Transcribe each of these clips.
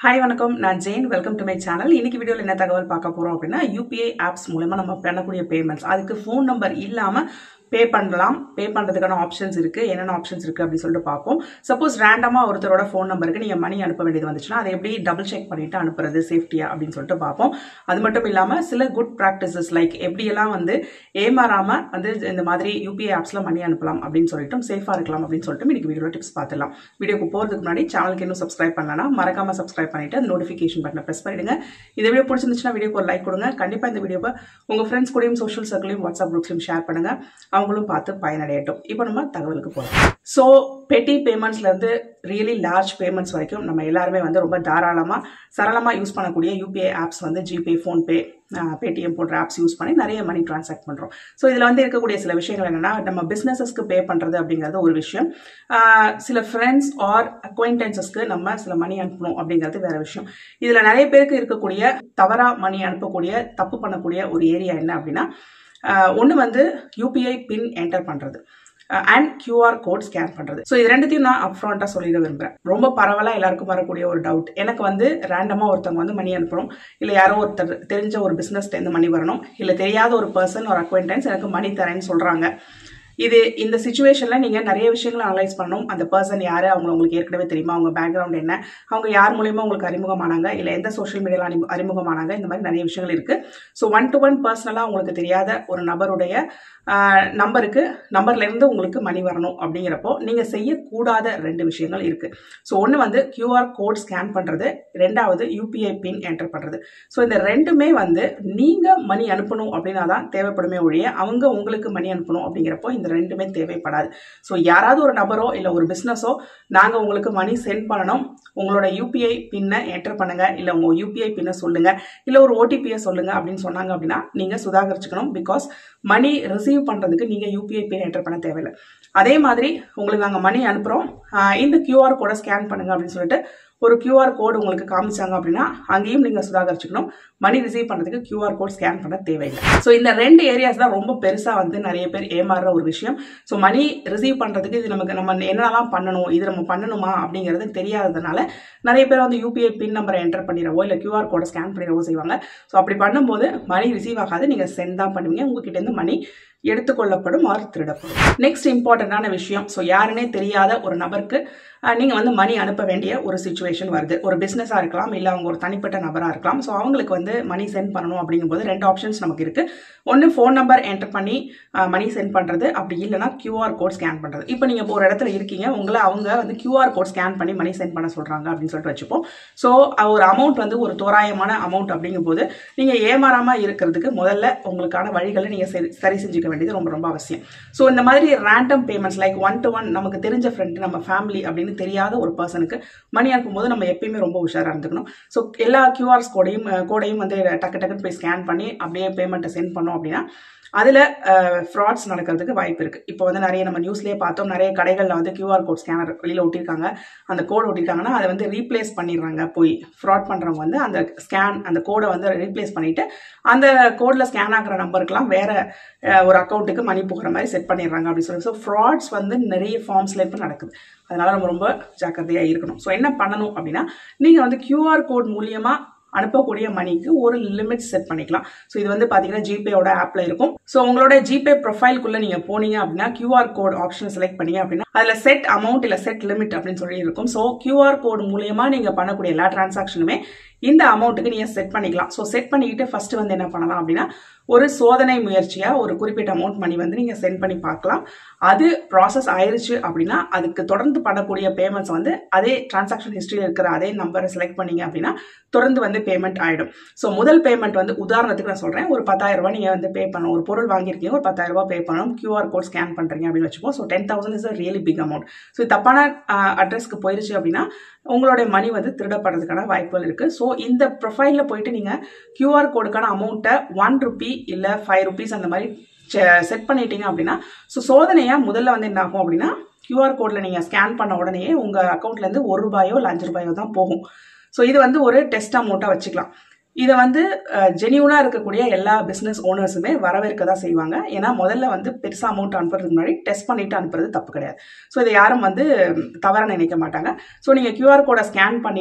hi வணக்கம் நான் Jain welcome to my channel இன்னைக்கு வீடியோவில் என்ன தகவல் பார்க்க போகிறோம் அப்படின்னா யூபிஐ ஆப்ஸ் மூலமா நம்ம பண்ணக்கூடிய பேமெண்ட்ஸ் அதுக்கு ஃபோன் நம்பர் இல்லாமல் பே பண்ணலாம் பே பண்ணுறதுக்கான ஆப்ஷன்ஸ் இருக்குது என்னென்ன ஆப்ஷன்ஸ் இருக்குது அப்படின்னு சொல்லிட்டு பார்ப்போம் சப்போஸ் ரேண்டமாக ஒருத்தரோட ஃபோன் நம்பருக்கு நீங்கள் மணி அனுப்ப வேண்டியது வந்துச்சுன்னா அதை எப்படி டபுள் செக் பண்ணிட்டு அனுப்புறது சேஃப்டியா அப்படின்னு சொல்லிட்டு பார்ப்போம் அது மட்டும் இல்லாமல் சில குட் ப்ராக்டிசஸ் லைக் எப்படியெல்லாம் வந்து ஏமாறாமல் வந்து இந்த மாதிரி யூபிஐ ஆப்ஸில் மணி அனுப்பலாம் அப்படின்னு சொல்லிட்டு சேஃபாக இருக்கலாம் அப்படின்னு சொல்லிட்டு இன்னைக்கு வீடியோவில் டிப்ஸ் பார்த்துலாம் வீடியோக்கு போகிறதுக்கு முன்னாடி சேனலுக்கு இன்னும் சப்ஸ்கிரைப் பண்ணலன்னா மறக்காம சப்ஸ்கிரைப் பண்ணிட்டு அந்த நோட்டிஃபிகேஷன் பட்டனை ப்ரெஸ் பண்ணிடுங்க இந்த வீடியோ பிடிச்சிருந்துச்சுன்னா வீடியோக்கு ஒரு லைக் கொடுங்க கண்டிப்பாக இந்த வீடியோவை உங்கள் ஃப்ரெண்ட்ஸ் கூடயும் சோஷியல் சர்க்கிளையும் வாட்ஸ்அப் குரூப்ஸ்லையும் ஷேர் பண்ணுங்க அவங்களும் பார்த்து பயனடையட்டும் இப்போ நம்ம தகவலுக்கு போகலாம் ஸோ பெட்டி பேமெண்ட்ஸ்லேருந்து ரியலி லார்ஜ் பேமெண்ட்ஸ் வரைக்கும் நம்ம எல்லாருமே வந்து ரொம்ப தாராளமாக சரளமாக யூஸ் பண்ணக்கூடிய யூபிஐ ஆப்ஸ் வந்து ஜிபே ஃபோன்பே பேடிஎம் போன்ற ஆப்ஸ் யூஸ் பண்ணி நிறைய மணி ட்ரான்சாக்ட் பண்ணுறோம் ஸோ இதில் வந்து இருக்கக்கூடிய சில விஷயங்கள் என்னென்னா நம்ம பிஸ்னஸஸ்க்கு பே பண்ணுறது அப்படிங்கிறது ஒரு விஷயம் ஆஹ் சில ஃப்ரெண்ட்ஸ் ஆர் அக்வைண்டன்சஸ்க்கு நம்ம சில மணி அனுப்பணும் அப்படிங்கிறது வேற விஷயம் இதில் நிறைய பேருக்கு இருக்கக்கூடிய தவறாக மணி அனுப்பக்கூடிய தப்பு பண்ணக்கூடிய ஒரு ஏரியா என்ன அப்படின்னா ஒன்று வந்து யூபிஐ பின் என்டர் பண்ணுறது அண்ட் கியூஆர் கோட் ஸ்கேன் பண்ணுறது ஸோ இது ரெண்டுத்தையும் நான் அப்ஃப்ரண்ட்டாக சொல்லிட விரும்புகிறேன் ரொம்ப பரவலாக எல்லாருக்கும் வரக்கூடிய ஒரு டவுட் எனக்கு வந்து ரேண்டமாக ஒருத்தவங்க வந்து மணி அனுப்புகிறோம் இல்லை யாரோ ஒருத்தர் தெரிஞ்ச ஒரு பிஸ்னஸ்லேருந்து மணி வரணும் இல்லை தெரியாத ஒரு பர்சன் ஒரு அக்வைண்டன்ஸ் எனக்கு மணி தரேன்னு சொல்கிறாங்க இது இந்த சுச்சுவேஷனில் நீங்கள் நிறைய விஷயங்களை அனலைஸ் பண்ணணும் அந்த பர்சன் யார் அவங்க உங்களுக்கு ஏற்கனவே தெரியுமா அவங்க பேக்ரவுண்ட் என்ன அவங்க யார் மூலியமாக உங்களுக்கு அறிமுகமானாங்க இல்லை எந்த சோஷியல் மீடியாவில் அறிமு அறிமுகமானாங்க இந்த மாதிரி நிறைய விஷயங்கள் இருக்குது ஸோ ஒன் டு ஒன் பர்சனலாக உங்களுக்கு தெரியாத ஒரு நபருடைய நம்பருக்கு நம்பர்லேருந்து உங்களுக்கு மணி வரணும் அப்படிங்கிறப்போ நீங்கள் செய்யக்கூடாத ரெண்டு விஷயங்கள் இருக்குது ஸோ ஒன்று வந்து கியூஆர் கோட் ஸ்கேன் பண்ணுறது ரெண்டாவது யூபிஐ பின் என்டர் பண்ணுறது ஸோ இந்த ரெண்டுமே வந்து நீங்கள் மணி அனுப்பணும் அப்படின்னா தான் தேவைப்படுமே ஒழிய அவங்க உங்களுக்கு மணி அனுப்பணும் அப்படிங்கிறப்போ இந்த ரெண்டுமே தேவைப்படாது ஸோ யாராவது ஒரு நபரோ இல்லை ஒரு பிஸ்னஸோ நாங்கள் உங்களுக்கு மணி சென்ட் பண்ணணும் உங்களோட யூபிஐ பின்னை என்டர் பண்ணுங்க இல்லை உங்கள் யூபிஐ பின்னை சொல்லுங்க இல்லை ஒரு ஓடிபியை சொல்லுங்க அப்படின்னு சொன்னாங்க அப்படின்னா நீங்கள் சுதாகரிச்சுக்கணும் பிகாஸ் மணி ரிசீவ் பண்ணுறதுக்கு நீங்கள் யூபிஐ பின் என்டர் பண்ண தேவையில்லை அதே மாதிரி உங்களுக்கு நாங்கள் மணி அனுப்புகிறோம் இந்த கியூஆர் கோடை ஸ்கேன் பண்ணுங்க அப்படின்னு சொல்லிட்டு ஒரு கியூஆர் கோடு உங்களுக்கு காமிச்சாங்க அப்படின்னா அங்கேயும் நீங்கள் சுதாகரிச்சுக்கணும் மணி ரிசீவ் பண்ணுறதுக்கு கியூஆர் கோட் ஸ்கேன் பண்ண தேவையில்லை ஸோ இந்த ரெண்டு ஏரியாஸ் தான் ரொம்ப பெருசாக வந்து நிறைய பேர் ஏமாறுற ஒரு விஷயம் ஸோ மணி ரிசீவ் பண்ணுறதுக்கு இது நமக்கு நம்ம என்னென்னலாம் பண்ணணும் இது நம்ம பண்ணணுமா அப்படிங்கிறது தெரியாததுனால நிறைய பேர் வந்து யூபிஐ பின் நம்பரை என்டர் பண்ணிடவோ இல்லை கியூஆர் கோடை ஸ்கேன் பண்ணிடவோ செய்வாங்க ஸோ அப்படி பண்ணும்போது மணி ரிசீவ் ஆகாது நீங்கள் சென்ட் தான் பண்ணுவீங்க உங்ககிட்டேருந்து மணி எடுத்துக்கொள்ளப்படும் ஆர் திருடப்படும் நெக்ஸ்ட் இம்பார்ட்டண்டான விஷயம் ஸோ யாருன்னே தெரியாத ஒரு நபருக்கு நீங்கள் வந்து மணி அனுப்ப வேண்டிய ஒரு சுச்சுவேஷன் வருது ஒரு பிஸ்னஸாக இருக்கலாம் இல்லை அவங்க ஒரு தனிப்பட்ட நபராக இருக்கலாம் ஸோ அவங்களுக்கு வந்து மணி சென்ட் பண்ணணும் அப்படிங்கும்போது ரெண்டு ஆப்ஷன்ஸ் நமக்கு இருக்குது ஒன்று ஃபோன் நம்பர் என்டர் பண்ணி மணி சென்ட் பண்ணுறது அப்படி இல்லைனா கியூஆர் கோட் ஸ்கேன் பண்ணுறது இப்போ நீங்கள் இப்போ ஒரு இடத்துல இருக்கீங்க உங்களை அவங்க வந்து கியூஆர் கோட் ஸ்கேன் பண்ணி மணி சென்ட் பண்ண சொல்கிறாங்க அப்படின்னு சொல்லிட்டு வச்சுப்போம் ஸோ ஒரு அமௌண்ட் வந்து ஒரு தோராயமான அமௌண்ட் அப்படிங்கும்போது நீங்கள் ஏமாறாமல் இருக்கிறதுக்கு முதல்ல உங்களுக்கான வழிகளை நீங்கள் சரி சரி செஞ்சுக்க வேண்டியது ரொம்ப ரொம்ப அவசியம் ஸோ இந்த மாதிரி random payments like one to one நமக்கு தெரிஞ்ச ஃப்ரெண்டு நம்ம ஃபேமிலி அப்படின்னு தெரியாத ஒரு பர்சனுக்கு மணி அனுப்பும்போது நம்ம எப்பயுமே ரொம்ப உஷாராக இருந்துக்கணும் ஸோ எல்லா கியூஆர்ஸ் கோடையும் கோடையும் வந்து டக்கு டக்குன்னு போய் ஸ்கேன் பண்ணி அப்படியே பேமெண்ட்டை சென்ட் பண்ணோம் அப்படின்னா அதில் ஃப்ராட்ஸ் நடக்கிறதுக்கு வாய்ப்பு இருக்குது இப்போ வந்து நிறைய நம்ம நியூஸ்லேயே பார்த்தோம் நிறைய கடைகளில் வந்து கியூஆர் கோட் ஸ்கேனர் வெளியில் ஒட்டியிருக்காங்க அந்த கோடு ஒட்டியிருக்காங்கன்னா அதை வந்து ரீப்ளேஸ் பண்ணிடுறாங்க போய் ஃப்ராட் பண்ணுறவங்க வந்து அந்த ஸ்கேன் அந்த கோடை வந்து ரீப்ளேஸ் பண்ணிவிட்டு அந்த கோடில் ஸ்கேன் ஆகிற நம்பருக்குலாம் வேறு ஒரு அக்கௌண்ட்டுக்கு மணி போகிற மாதிரி செட் பண்ணிடுறாங்க அப்படின்னு சொல்லி ஸோ ஃப்ராட்ஸ் வந்து நிறைய ஃபார்ம்ஸில் இப்போ நடக்குது அதனால் நம்ம ரொம்ப ஜாக்கிரதையாக இருக்கணும் ஸோ என்ன பண்ணணும் அப்படின்னா நீங்கள் வந்து கியூஆர் கோட் மூலியமாக அனுப்பக்கூடிய மணிக்கு ஒரு லிமிட் செட் பண்ணிக்கலாம் ஸோ இது வந்து பார்த்தீங்கன்னா ஜிபேயோட ஆப்பில் இருக்கும் ஸோ உங்களோட ஜிபே ப்ரொஃபைல்குள்ளே நீங்கள் போனீங்க அப்படின்னா கியூஆர் கோட் ஆப்ஷன் செலக்ட் பண்ணீங்க அப்படின்னா அதில் செட் அமௌண்ட் இல்லை செட் லிமிட் அப்படின்னு சொல்லி இருக்கும் ஸோ கியூஆர் கோட் மூலியமா நீங்கள் பண்ணக்கூடிய எல்லா டிரான்சாக்ஷனுமே இந்த அமௌண்ட்டுக்கு நீங்கள் செட் பண்ணிக்கலாம் ஸோ செட் பண்ணிக்கிட்டு ஃபர்ஸ்ட் வந்து என்ன பண்ணலாம் அப்படின்னா ஒரு சோதனை முயற்சியாக ஒரு குறிப்பிட்ட அமௌண்ட் மணி வந்து நீங்கள் சென்ட் பண்ணி பார்க்கலாம் அது ப்ராசஸ் ஆயிருச்சு அப்படின்னா அதுக்கு தொடர்ந்து பண்ணக்கூடிய பேமெண்ட்ஸ் வந்து அதே டிரான்சாக்ஷன் ஹிஸ்ட்ரியில் இருக்கிற அதே நம்பரை செலக்ட் பண்ணீங்க அப்படின்னா தொடர்ந்து வந்து பேமெண்ட் ஆகிடும் ஸோ முதல் பேமெண்ட் வந்து உதாரணத்துக்கு நான் சொல்கிறேன் ஒரு பத்தாயிரம் ரூபாய் நீங்கள் வந்து பே பண்ணணும் ஒரு பொருள் வாங்கியிருக்கீங்க ஒரு பத்தாயிரம் ரூபாய் பே பண்ணணும் கியூஆர் கோட் ஸ்கேன் பண்ணுறீங்க அப்படின்னு வச்சுப்போம் so ten thousand is a really big amount so தப்பான அட்ரஸ்க்கு போயிருச்சு அப்படின்னா உங்களுடைய மணி வந்து திருடப்படுறதுக்கான வாய்ப்புகள் இருக்குது ஸோ இந்த ப்ரொஃபைலில் போயிட்டு நீங்கள் கியூஆர் கோடுக்கான அமௌண்ட்டை ஒன் ருபி இல்லை ஃபைவ் ருபீஸ் அந்த மாதிரி செட் பண்ணிட்டீங்க அப்படின்னா ஸோ சோதனையாக முதல்ல வந்து என்ன ஆகும் அப்படின்னா கியூஆர் கோடில் நீங்கள் ஸ்கேன் பண்ண உடனே உங்கள் அக்கௌண்ட்லேருந்து ஒரு ரூபாயோ இல்லை அஞ்சு ரூபாயோ தான் போகும் ஸோ இது வந்து ஒரு டெஸ்ட் அமௌண்ட்டாக வச்சுக்கலாம் இதை வந்து ஜெனியூனாக இருக்கக்கூடிய எல்லா பிஸ்னஸ் ஓனர்ஸுமே வரவேற்க தான் செய்வாங்க ஏன்னா முதல்ல வந்து பெருசாக அமௌண்ட் அனுப்புறதுக்கு முன்னாடி டெஸ்ட் பண்ணிட்டு அனுப்புறது தப்பு கிடையாது ஸோ இதை யாரும் வந்து தவறாக நினைக்க மாட்டாங்க ஸோ நீங்கள் கியூஆர் கோடை ஸ்கேன் பண்ணிவிட்டு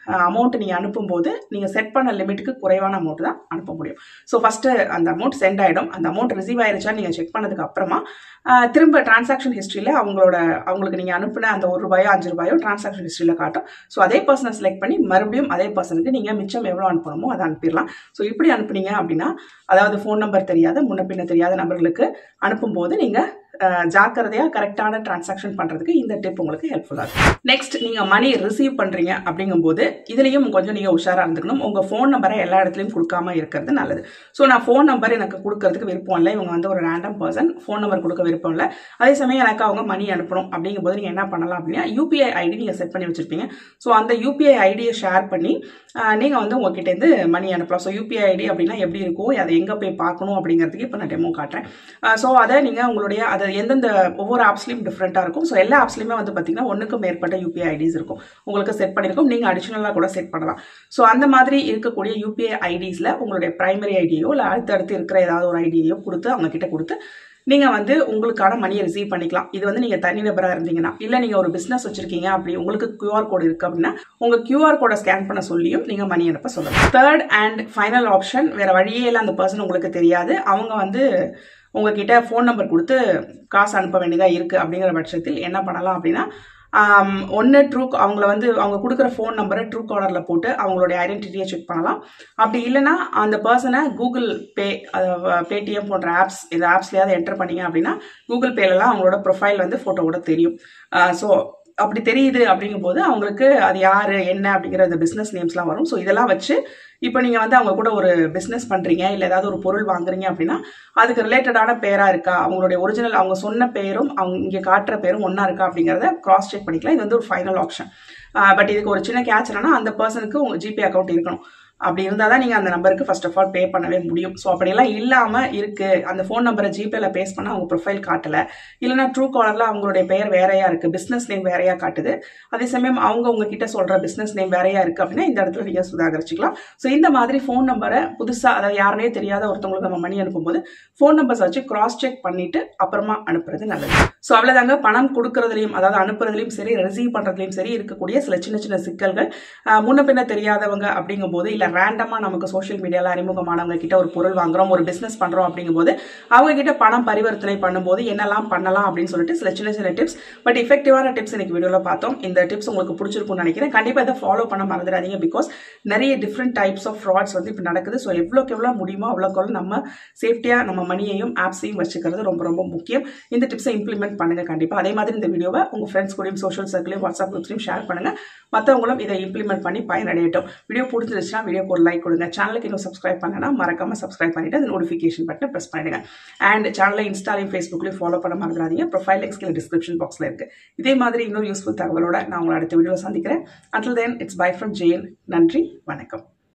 அமௌண்ட் நீங்கள் அனுப்பும்போது நீங்கள் செட் பண்ண லிமிட்டுக்கு குறைவான அமௌண்ட் தான் அனுப்ப முடியும் ஸோ ஃபஸ்ட்டு அந்த அமௌண்ட் சென்ட் ஆகிடும் அந்த அமௌண்ட் ரிசீவ் ஆயிருச்சான்னு நீங்கள் செக் பண்ணதுக்கு அப்புறமா ஆஹ், திரும்ப டிரான்சாக்ஷன் ஹிஸ்ட்ரியில் அவங்களோட அவங்களுக்கு நீங்கள் அனுப்பின அந்த ஒரு ரூபாயோ அஞ்சு ரூபாயோ டிரான்சாக்ஷன் ஹிஸ்ட்ரியில் காட்டும் ஸோ அதே பர்சனை செலக்ட் பண்ணி மறுபடியும் அதே பர்சனுக்கு நீங்கள் மிச்சம் எவ்வளோ அனுப்பணுமோ அதை அனுப்பிடலாம் ஸோ இப்படி அனுப்புனீங்க அப்படின்னா அதாவது ஃபோன் நம்பர் தெரியாத முன்ன பின்ன தெரியாத நபர்களுக்கு அனுப்பும்போது நீங்கள் ஜாக்கிரதையாக கரெக்டான டிரான்சாக்ஷன் பண்ணுறதுக்கு இந்த டிப் உங்களுக்கு ஹெல்ப்ஃபுல்லாக இருக்கும் நெக்ஸ்ட் நீங்கள் மணி ரிசீவ் பண்ணுறீங்க அப்படிங்கும்போது இதுலேயும் கொஞ்சம் நீங்கள் உஷாராக இருந்துக்கணும் உங்கள் ஃபோன் நம்பரை எல்லா இடத்துலையும் கொடுக்காம இருக்கிறது நல்லது ஸோ நான் ஃபோன் நம்பர் எனக்கு கொடுக்கறதுக்கு விருப்பம் இல்லை இவங்க வந்து ஒரு ரேண்டம் பர்சன் ஃபோன் நம்பர் கொடுக்க விருப்பம் இல்லை அதே சமயம் எனக்கு அவங்க மணி அனுப்பணும் அப்படிங்கும்போது நீங்கள் என்ன பண்ணலாம் அப்படின்னா யூபிஐ ஐடி நீங்கள் செட் பண்ணி வச்சிருப்பீங்க ஸோ அந்த யூபிஐ ஐடியை ஷேர் பண்ணி நீங்கள் வந்து உங்ககிட்டேருந்து மணி அனுப்பலாம் ஸோ யூபிஐ ஐடி அப்படின்னா எப்படி இருக்கும் அதை எங்கே போய் பார்க்கணும் அப்படிங்கிறதுக்கு இப்போ நான் டெமோ காட்டுறேன் ஸோ அதை நீங்கள் உங்களுடைய அதை எந்தெந்த ஒவ்வொரு ஆப்ஸ்லையும் டிஃப்ரெண்ட்டாக இருக்கும் ஸோ எல்லா ஆப்ஸ்லையுமே வந்து பார்த்தீங்கன்னா ஒன்றுக்கும் மேற்பட்ட யூபிஐ ஐடிஸ் இருக்கும் உங்களுக்கு செட் பண்ணியிருக்கும் நீங்கள் அடிஷ்னலாக கூட செட் பண்ணலாம் ஸோ அந்த மாதிரி இருக்கக்கூடிய யூபிஐ ஐடிஸில் உங்களுடைய பிரைமரி ஐடியோ இல்லை அடுத்தடுத்து இருக்கிற ஏதாவது ஒரு ஐடியோ கொடுத்து அவங்க கிட்ட கொடுத்து நீங்கள் வந்து உங்களுக்கான மணியை ரிசீவ் பண்ணிக்கலாம் இது வந்து நீங்கள் தனிநபராக இருந்தீங்கன்னா இல்லை நீங்கள் ஒரு பிஸ்னஸ் வச்சிருக்கீங்க அப்படி உங்களுக்கு கியூஆர் கோடு இருக்கு அப்படின்னா உங்கள் கியூஆர் கோடை ஸ்கேன் பண்ண சொல்லியும் நீங்கள் மணி அனுப்ப சொல்லலாம் தேர்ட் அண்ட் ஃபைனல் ஆப்ஷன் வேற வழியே இல்லை அந்த பர்சன் உங்களுக்கு தெரியாது அவங்க வந்து உங்ககிட்ட ஃபோன் நம்பர் கொடுத்து காசு அனுப்ப வேண்டியதாக இருக்குது அப்படிங்கிற பட்சத்தில் என்ன பண்ணலாம் அப்படின்னா ஒன்று ட்ரூ அவங்கள வந்து அவங்க கொடுக்குற ஃபோன் நம்பரை ட்ரூ காலரில் போட்டு அவங்களுடைய ஐடென்டிட்டியை செக் பண்ணலாம் அப்படி இல்லைன்னா அந்த பர்சனை கூகுள் பே பேடிஎம் போன்ற ஆப்ஸ் இந்த ஆப்ஸ்லையாவது என்டர் பண்ணீங்க அப்படின்னா கூகுள் பேலலாம் அவங்களோட ப்ரொஃபைல் வந்து ஃபோட்டோவோட தெரியும் ஸோ அப்படி தெரியுது அப்படிங்கும்போது அவங்களுக்கு அது யார் என்ன அப்படிங்கிற அந்த பிஸ்னஸ் நேம்ஸ்லாம் வரும் ஸோ இதெல்லாம் வச்சு இப்போ நீங்கள் வந்து அவங்க கூட ஒரு பிஸ்னஸ் பண்ணுறீங்க இல்லை ஏதாவது ஒரு பொருள் வாங்குறீங்க அப்படின்னா அதுக்கு ரிலேட்டடான பேராக இருக்கா அவங்களுடைய ஒரிஜினல் அவங்க சொன்ன பேரும் அவங்க இங்கே காட்டுற பேரும் ஒன்றா இருக்கா அப்படிங்கிறத கிராஸ் செக் பண்ணிக்கலாம் இது வந்து ஒரு ஃபைனல் ஆப்ஷன் பட் இதுக்கு ஒரு சின்ன கேட்ச் என்னன்னா அந்த பர்சனுக்கு உங்கள் ஜிபே அக்கௌண்ட் இருக்கணும் அப்படி இருந்தால் தான் நீங்கள் அந்த நம்பருக்கு ஃபர்ஸ்ட் ஆஃப் ஆல் பே பண்ணவே முடியும் ஸோ அப்படியெல்லாம் இல்லாமல் இருக்குது அந்த ஃபோன் நம்பரை ஜிபேல பேஸ் பண்ண அவங்க ப்ரொஃபைல் காட்டலை இல்லைனா ட்ரூ காலரில் அவங்களுடைய பெயர் வேறையா இருக்குது பிஸ்னஸ் நேம் வேறையா காட்டுது அதே சமயம் அவங்க உங்ககிட்ட சொல்கிற பிஸ்னஸ் நேம் வேறையா இருக்குது அப்படின்னா இந்த இடத்துல நீங்கள் சுதாகரிச்சிக்கலாம் ஸோ இந்த மாதிரி ஃபோன் நம்பரை புதுசாக அதாவது யாருனே தெரியாத ஒருத்தவங்களுக்கு நம்ம மணி அனுப்பும்போது ஃபோன் நம்பர்ஸ் வச்சு கிராஸ் செக் பண்ணிட்டு அப்புறமா அனுப்புறது நல்லது ஸோ அவ்வளோதாங்க பணம் கொடுக்கறதுலையும் அதாவது அனுப்புறதுலையும் சரி ரிசீவ் பண்ணுறதுலையும் சரி இருக்கக்கூடிய சில சின்ன சின்ன சிக்கல்கள் ஆஹ் முன்ன பின்ன தெரியாதவங்க அப்படிங்கும்போது இல்லை ரேண்டமாக நமக்கு சோஷியல் மீடியாவில் அறிமுகமானவங்க கிட்ட ஒரு பொருள் வாங்குறோம் ஒரு பிஸ்னஸ் பண்ணுறோம் அப்படிங்கும்போது அவங்க கிட்ட பணம் பரிவர்த்தனை பண்ணும்போது என்னெல்லாம் பண்ணலாம் அப்படின்னு சொல்லிட்டு சில சின்ன சின்ன டிப்ஸ் பட் இஃபெக்டிவான டிப்ஸ் இன்னைக்கு வீடியோவில் பார்த்தோம் இந்த டிப்ஸ் உங்களுக்கு பிடிச்சிருக்கும்னு நினைக்கிறேன் கண்டிப்பாக இதை ஃபாலோ பண்ண மறந்துடாதீங்க பிகாஸ் நிறைய டிஃப்ரெண்ட் டைப்ஸ் ஆஃப் ஃப்ராட்ஸ் வந்து இப்போ நடக்குது ஸோ எவ்வளோக்கு எவ்வளோ முடியுமோ அவ்வளோக்கு எவ்வளோ நம்ம சேஃப்டியாக நம்ம மணியையும் ஆப்ஸையும் வச்சுக்கிறது ரொம்ப ரொம்ப முக்கியம் இந்த டிப்ஸை இம்ப்ளிமெண்ட் பண்ணுங்க கண்டிப்பாக அதே மாதிரி இந்த வீடியோவை உங்கள் ஃப்ரெண்ட்ஸ் கூடயும் சோஷியல் சர்க்கிளையும் வாட்ஸ்அப் குரூப்ஸ்லையும் ஷேர் பண்ணுங்க மற்றவங்களும் இதை இம்ப்ளிமெண்ட் பண்ணி பயனடையட்டும் வீடியோ பிடிச்சிருச்சுன்னா வீடியோக்கு ஒரு லைக் கொடுங்க சேனலுக்கு இன்னும் சப்ஸ்கிரைப் பண்ணனா மறக்காம சப்ஸ்கிரைப் பண்ணிட்டு அந்த நோட்டிஃபிகேஷன் பட்டனை ப்ரெஸ் பண்ணிடுங்க அண்ட் சேனலை இன்ஸ்டாலையும் ஃபேஸ்புக்லையும் ஃபாலோ பண்ண மறந்துடாதீங்க ப்ரொஃபைல் லிங்க்ஸ் கீழே டிஸ்கிரிப்ஷன் பாக்ஸில் இருக்கு இதே மாதிரி இன்னொரு யூஸ்ஃபுல் தகவலோட நான் உங்களை அடுத்த வீடியோவில் சந்திக்கிறேன் until then it's bye from Jain நன்றி வணக்கம்